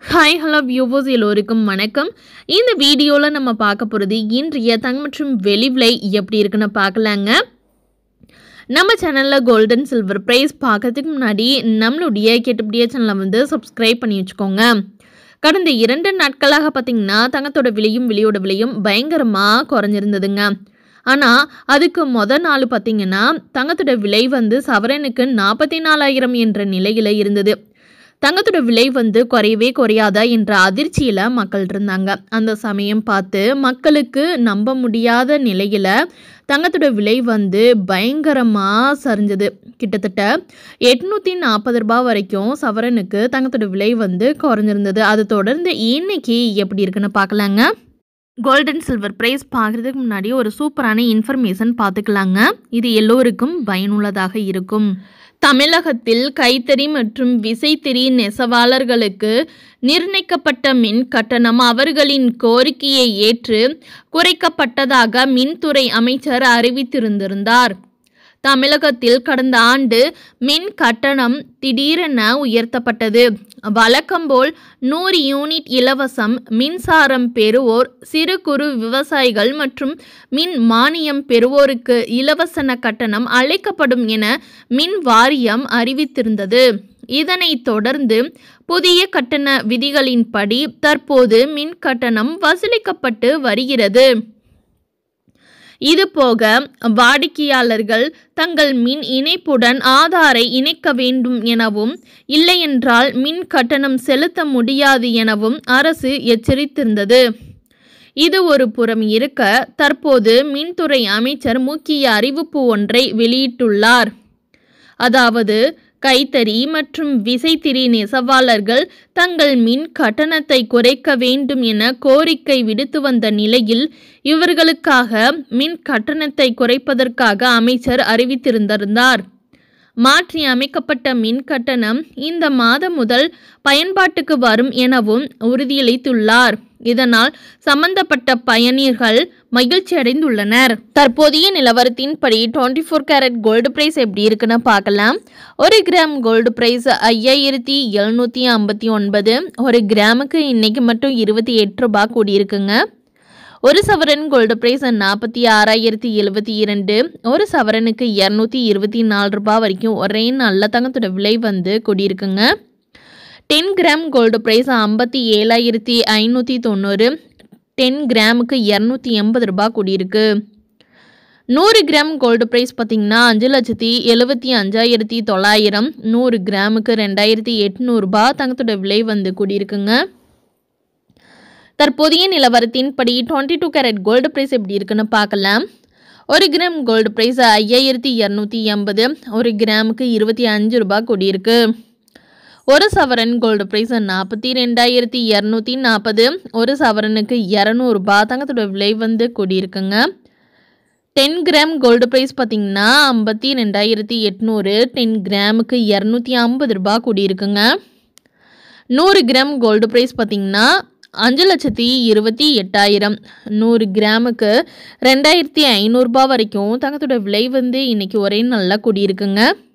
hi hello viewers எல்லோருக்கும் வணக்கம் இந்த வீடியோவில் நம்ம பார்க்க போகிறது இன்றைய தங்கம் மற்றும் வெளி விலை எப்படி இருக்குன்னு பார்க்கலாங்க நம்ம சேனலில் கோல்டன் சில்வர் ப்ரைஸ் பார்க்கறதுக்கு முன்னாடி நம்மளுடைய கெட்டுப்படிய சேனலை வந்து சப்ஸ்கிரைப் பண்ணி வச்சுக்கோங்க கடந்த இரண்டு நாட்களாக பார்த்திங்கன்னா தங்கத்தோட விலையும் விலையோட விலையும் பயங்கரமாக குறைஞ்சிருந்ததுங்க ஆனால் அதுக்கு மொத நாள் பார்த்திங்கன்னா தங்கத்தோட விலை வந்து சவரனுக்கு நாற்பத்தி நாலாயிரம் என்ற நிலையில் இருந்தது தங்கத்தோட விலை வந்து குறையவே குறையாதா என்ற அதிர்ச்சியில் மக்கள் இருந்தாங்க அந்த சமயம் பார்த்து மக்களுக்கு நம்ப முடியாத நிலையில் தங்கத்தோட விலை வந்து பயங்கரமாக சரிஞ்சது கிட்டத்தட்ட எட்நூற்றி நாற்பது ரூபாய் வரைக்கும் சவரனுக்கு தங்கத்தோட விலை வந்து குறைஞ்சிருந்தது அது தொடர்ந்து இன்னைக்கு எப்படி இருக்குன்னு பார்க்கலாங்க கோல்டன் சில்வர் ப்ரைஸ் பார்க்குறதுக்கு முன்னாடி ஒரு சூப்பரான இன்ஃபர்மேஷன் பார்த்துக்கலாங்க இது எல்லோருக்கும் பயனுள்ளதாக இருக்கும் தமிழகத்தில் கைத்தறி மற்றும் விசைத்தறி நெசவாளர்களுக்கு நிர்ணயிக்கப்பட்ட மின் கட்டணம் அவர்களின் கோரிக்கையை ஏற்று குறைக்கப்பட்டதாக மின்துறை அமைச்சர் அறிவித்திருந்திருந்தார் தமிழகத்தில் கடந்த ஆண்டு மின் கட்டணம் திடீரென உயர்த்தப்பட்டது வழக்கம்போல் நூறு யூனிட் இலவசம் மின்சாரம் பெறுவோர் சிறு குறு விவசாயிகள் மற்றும் மின் மானியம் பெறுவோருக்கு இலவசன கட்டணம் அளிக்கப்படும் என மின் வாரியம் அறிவித்திருந்தது இதனைத் தொடர்ந்து புதிய கட்டண விதிகளின்படி தற்போது மின் கட்டணம் வசூலிக்கப்பட்டு வருகிறது இதுபோக வாடிக்கையாளர்கள் தங்கள் மின் இணைப்புடன் ஆதாரை இணைக்க வேண்டும் எனவும் இல்லையென்றால் மின் கட்டணம் செலுத்த முடியாது எனவும் அரசு எச்சரித்திருந்தது இது ஒரு புறம் இருக்க தற்போது மின்துறை அமைச்சர் முக்கிய அறிவிப்பு ஒன்றை வெளியிட்டுள்ளார் அதாவது கைத்தறி மற்றும் விசைத்திரி நெசவாளர்கள் தங்கள் மின் கட்டணத்தை குறைக்க வேண்டும் என கோரிக்கை விடுத்து வந்த நிலையில் இவர்களுக்காக மின் கட்டணத்தை குறைப்பதற்காக அமைச்சர் அறிவித்திருந்திருந்தார் மாற்றி அமைக்கப்பட்ட மின் கட்டணம் இந்த மாதம் முதல் பயன்பாட்டுக்கு வரும் எனவும் உறுதியளித்துள்ளார் இதனால் சம்பந்தப்பட்ட பயணியர்கள் மகிழ்ச்சி அடைந்துள்ளனர் தற்போதைய நிலவரத்தின்படி twenty four carat gold price எப்படி இருக்குன்னு பார்க்கலாம் ஒரு கிராம் கோல்டு பிரைஸ் ஐயாயிரத்தி எழுநூற்றி ஐம்பத்தி ஒன்பது ஒரு கிராமுக்கு இன்னைக்கு மட்டும் இருபத்தி எட்டு ரூபாய் கூடியிருக்குங்க ஒரு சவரன் கோல்டு பிரைஸ் நாற்பத்தி ஆறாயிரத்தி எழுபத்தி இரண்டு ஒரு சவரனுக்கு இரநூத்தி இருபத்தி நாலு ரூபாய் வரைக்கும் ஒரே நல்ல தங்கத்தோட விலை வந்து கூடியிருக்குங்க டென் கிராம் கோல்டு ப்ரைஸ் ஐம்பத்தி ஏழாயிரத்தி ஐநூற்றி தொண்ணூறு டென் கிராமுக்கு இரநூத்தி எண்பது ரூபாய் கூடியிருக்கு நூறு கிராம் கோல்டு ப்ரைஸ் பார்த்திங்கன்னா அஞ்சு லட்சத்தி எழுபத்தி அஞ்சாயிரத்தி தொள்ளாயிரம் நூறு கிராமுக்கு ரெண்டாயிரத்தி எட்நூறுபா தங்கத்தோட விலை வந்து கூடியிருக்குங்க தற்போதைய நிலவரத்தின்படி twenty two carat gold price எப்படி இருக்குன்னு பார்க்கலாம் ஒரு கிராம் கோல்டு ப்ரைஸ் ஐயாயிரத்தி இரநூத்தி எண்பது ஒரு கிராமுக்கு இருபத்தி அஞ்சு ரூபாய் கூடியிருக்கு ஒரு சவரன் கோல்டு ப்ரைஸ் நாற்பத்தி ரெண்டாயிரத்தி இரநூத்தி நாற்பது ஒரு சவரனுக்கு இரநூறுபா தங்கத்தோட விலை வந்து கூடியிருக்குங்க டென் கிராம் கோல்டு ப்ரைஸ் பார்த்திங்கன்னா ஐம்பத்தி ரெண்டாயிரத்தி எட்நூறு டென் கிராமுக்கு இரநூத்தி ஐம்பது ரூபா கூடியிருக்குங்க நூறு கிராம் கோல்டு ப்ரைஸ் பார்த்திங்கன்னா அஞ்சு லட்சத்தி இருபத்தி எட்டாயிரம் நூறு கிராமுக்கு ரெண்டாயிரத்தி ஐநூறுரூபா வரைக்கும் தங்கத்தோட விலை வந்து இன்றைக்கி ஒரே நல்லா கூடியிருக்குங்க